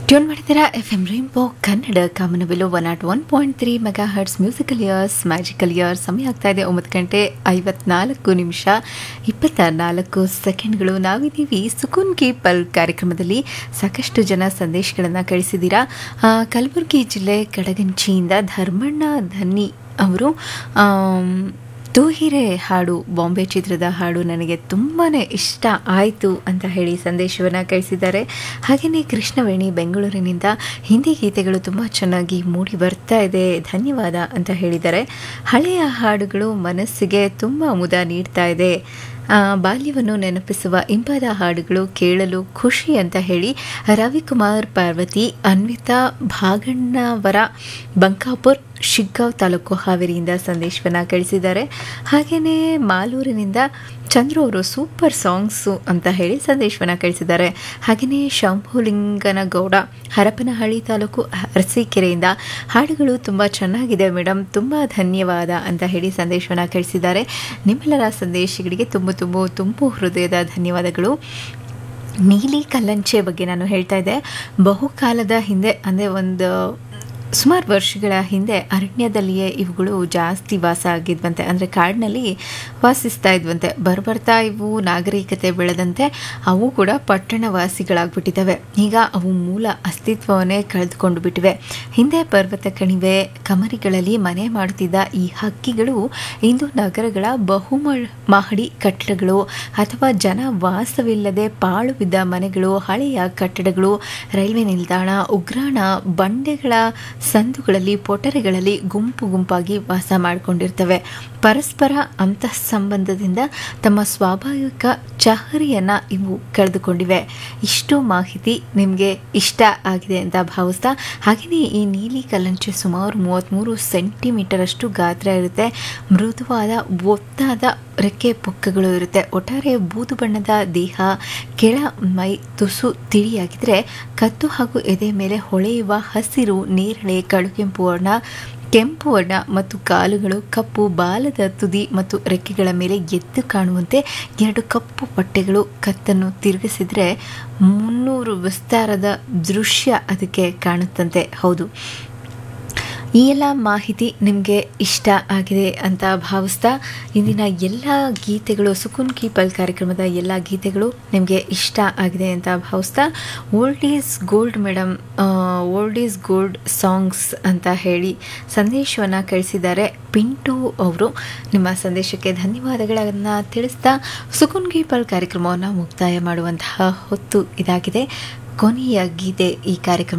tune ಮಾಡಿದ್ದೀರಾ F M Rainbow Kannada ಕಾಮನಬಿಲು one naught one point three megahertz musical years magical years ಸಮಯ ಆಗ್ತಾ ಇದೆ ಒಂಬತ್ತು ಗಂಟೆ ಐವತ್ನಾಲ್ಕು ನಿಮಿಷ ಇಪ್ಪತ್ತ ನಾಲ್ಕು ಸೆಕೆಂಡ್ಗಳು ನಾವಿದ್ದೀವಿ ಸುಕೂನ್ ಕಿ ಪಲ್ ಕಾರ್ಯಕ್ರಮದಲ್ಲಿ ಸಾಕಷ್ಟು ಜನ ಸಂದೇಶಗಳನ್ನು ಕಳಿಸಿದ್ದೀರಾ ಆ, ಕಲಬುರಗಿ ಜಿಲ್ಲೆ ಕಡಗಂಚಿಯಿಂದ ಧರ್ಮಣ್ಣ ಧನ್ನಿ ಅವರು ಆಮ್, ತೂ ಹಿರೇ ಹಾಡು ಬಾಂಬೆ ಚಿತ್ರದ ಹಾಡು ನನಗೆ ತುಂಬಾ ಇಷ್ಟ ಆಯಿತು ಅಂತ ಹೇಳಿ ಸಂದೇಶವನ್ನು ಕಳಿಸಿದ್ದಾರೆ ಹಾಗೆಯೇ ಕೃಷ್ಣವೇಣಿ ಬೆಂಗಳೂರಿನಿಂದ ಹಿಂದಿ ಗೀತೆಗಳು ತುಂಬ ಚೆನ್ನಾಗಿ ಮೂಡಿ ಬರ್ತಾ ಇದೆ ಧನ್ಯವಾದ ಅಂತ ಹೇಳಿದ್ದಾರೆ ಹಳೆಯ ಹಾಡುಗಳು ಮನಸ್ಸಿಗೆ ತುಂಬ ಮುದ ನೀಡ್ತಾ ಇದೆ ಆ, ಬಾಲ್ಯವನ್ನು ನೆನಪಿಸುವ ಇಂಪಾದ ಹಾಡುಗಳು ಕೇಳಲು ಖುಷಿ ಅಂತ ಹೇಳಿ ರವಿಕುಮಾರ್ ಪಾರ್ವತಿ ಅನ್ವಿತಾ ಭಾಗಣ್ಣವರ ಬಂಕಾಪುರ್ ಶಿಗ್ಗಾಂವ್ ತಾಲೂಕು ಹಾವೇರಿಯಿಂದ ಸಂದೇಶವನ್ನು ಕಳಿಸಿದ್ದಾರೆ ಹಾಗೆಯೇ ಮಾಲೂರಿನಿಂದ ಚಂದ್ರು ಅವರು ಸೂಪರ್ ಸಾಂಗ್ಸು ಅಂತ ಹೇಳಿ ಸಂದೇಶವನ್ನು ಕಳಿಸಿದ್ದಾರೆ ಹಾಗೆಯೇ ಶಂಭುಲಿಂಗನಗೌಡ ಹರಪನಹಳ್ಳಿ ತಾಲೂಕು ಅರಸೀಕೆರೆಯಿಂದ ಹಾಡುಗಳು ತುಂಬ ಚೆನ್ನಾಗಿದೆ ಮೇಡಮ್ ತುಂಬ ಧನ್ಯವಾದ ಅಂತ ಹೇಳಿ ಸಂದೇಶವನ್ನು ಕಳಿಸಿದ್ದಾರೆ ನಿಮ್ಮೆಲ್ಲರ ಸಂದೇಶಗಳಿಗೆ ತುಂಬ ತುಂಬ ತುಂಬ ಹೃದಯದ ಧನ್ಯವಾದಗಳು ನೀಲಿ ಕಲ್ಲಂಚೆ ಬಗ್ಗೆ ನಾನು ಹೇಳ್ತಾ ಇದ್ದೆ ಬಹುಕಾಲದ ಹಿಂದೆ ಅಂದರೆ ಒಂದು ಸುಮಾರು ವರ್ಷಗಳ ಹಿಂದೆ ಅರಣ್ಯದಲ್ಲಿಯೇ ಇವುಗಳು ಜಾಸ್ತಿ ವಾಸ ಆಗಿದ್ವಂತೆ ಅಂದರೆ ಕಾಡಿನಲ್ಲಿ ವಾಸಿಸ್ತಾ ಇದ್ವಂತೆ ಬರ್ಬರ್ತಾ ಇವು ನಾಗರಿಕತೆ ಬೆಳೆದಂತೆ ಅವು ಕೂಡ ಪಟ್ಟಣವಾಸಿಗಳಾಗ್ಬಿಟ್ಟಿದ್ದಾವೆ ಈಗ ಅವು ಮೂಲ ಅಸ್ತಿತ್ವವನ್ನೇ ಕಳೆದುಕೊಂಡು ಬಿಟ್ಟಿವೆ ಹಿಂದೆ ಪರ್ವತ ಕಣಿವೆ ಕಮರಿಗಳಲ್ಲಿ ಮನೆ ಮಾಡುತ್ತಿದ್ದ ಈ ಹಕ್ಕಿಗಳು ಇಂದು ನಗರಗಳ ಬಹುಮ ಮಹಡಿ ಕಟ್ಟಡಗಳು ಅಥವಾ ಜನ ವಾಸವಿಲ್ಲದೆ ಪಾಳು ಬಿದ್ದ ಮನೆಗಳು ಹಳೆಯ ಕಟ್ಟಡಗಳು ರೈಲ್ವೆ ನಿಲ್ದಾಣ ಉಗ್ರಾಣ ಬಂಡೆಗಳ ಸಂದುಗಳಲ್ಲಿ ಪೊಟರೆಗಳಲ್ಲಿ ಗುಂಪು ಗುಂಪಾಗಿ ವಾಸ ಮಾಡಿಕೊಂಡಿರ್ತವೆ ಪರಸ್ಪರ ಅಂತಃ ಸಂಬಂಧದಿಂದ ತಮ್ಮ ಸ್ವಾಭಾವಿಕ ಚಹರಿಯನ್ನ ಇವು ಕಳೆದುಕೊಂಡಿವೆ ಇಷ್ಟು ಮಾಹಿತಿ ನಿಮಗೆ ಇಷ್ಟ ಆಗಿದೆ ಅಂತ ಭಾವಿಸ್ತಾ ಹಾಗೆಯೇ ಈ ನೀಲಿ ಕಲ್ಲಂಚೆ ಸುಮಾರು ಮೂವತ್ತ್ಮೂರು ಸೆಂಟಿಮೀಟರ್ ಅಷ್ಟು ಗಾತ್ರ ಇರುತ್ತೆ ಮೃದುವಾದ ಒತ್ತಾದ ರೆಕ್ಕೆ ಪುಕ್ಕಗಳು ಇರುತ್ತೆ ಒಟ್ಟಾರೆ ಬೂದು ಬಣ್ಣದ ದೇಹ ಕೆಳ ಮೈ ತುಸು ತಿಳಿಯಾಗಿದ್ದರೆ ಕತ್ತು ಹಾಗೂ ಎದೆ ಮೇಲೆ ಹೊಳೆಯುವ ಹಸಿರು ನೇರಳೆ ಕಡುಗೆಂಪು ವರ್ಣ ಕೆಂಪು ವರ್ಣ ಮತ್ತು ಕಾಲುಗಳು ಕಪ್ಪು ಬಾಲದ ತುದಿ ಮತ್ತು ರೆಕ್ಕೆಗಳ ಮೇಲೆ ಎದ್ದು ಕಾಣುವಂತೆ ಎರಡು ಕಪ್ಪು ಪಟ್ಟೆಗಳು ಕತ್ತನ್ನು ತಿರುಗಿಸಿದರೆ ಮುನ್ನೂರು ವಿಸ್ತಾರದ ದೃಶ್ಯ ಅದಕ್ಕೆ ಕಾಣುತ್ತಂತೆ ಹೌದು ಈ ಎಲ್ಲ ಮಾಹಿತಿ ನಿಮಗೆ ಇಷ್ಟ ಆಗಿದೆ ಅಂತ ಭಾವಿಸ್ತಾ ಇಂದಿನ ಎಲ್ಲ ಗೀತೆಗಳು ಸುಕೂನ್ ಕಿ ಪಲ್ ಕಾರ್ಯಕ್ರಮದ ಎಲ್ಲ ಗೀತೆಗಳು ನಿಮಗೆ ಇಷ್ಟ ಆಗಿದೆ ಅಂತ ಭಾವಿಸ್ತಾ old is gold madam old is gold songs ಅಂತ ಹೇಳಿ ಸಂದೇಶವನ್ನು ಕಳಿಸಿದ್ದಾರೆ ಪಿಂಟು ಅವರು ನಿಮ್ಮ ಸಂದೇಶಕ್ಕೆ ಧನ್ಯವಾದಗಳನ್ನು ತಿಳಿಸ್ತಾ ಸುಕೂನ್ ಕಿ ಪಲ್ ಕಾರ್ಯಕ್ರಮವನ್ನು ಮುಕ್ತಾಯ ಮಾಡುವಂತಹ ಹೊತ್ತು ಇದಾಗಿದೆ ಕೊನೆಯ ಗೀತೆ ಈ ಕಾರ್ಯಕ್ರಮ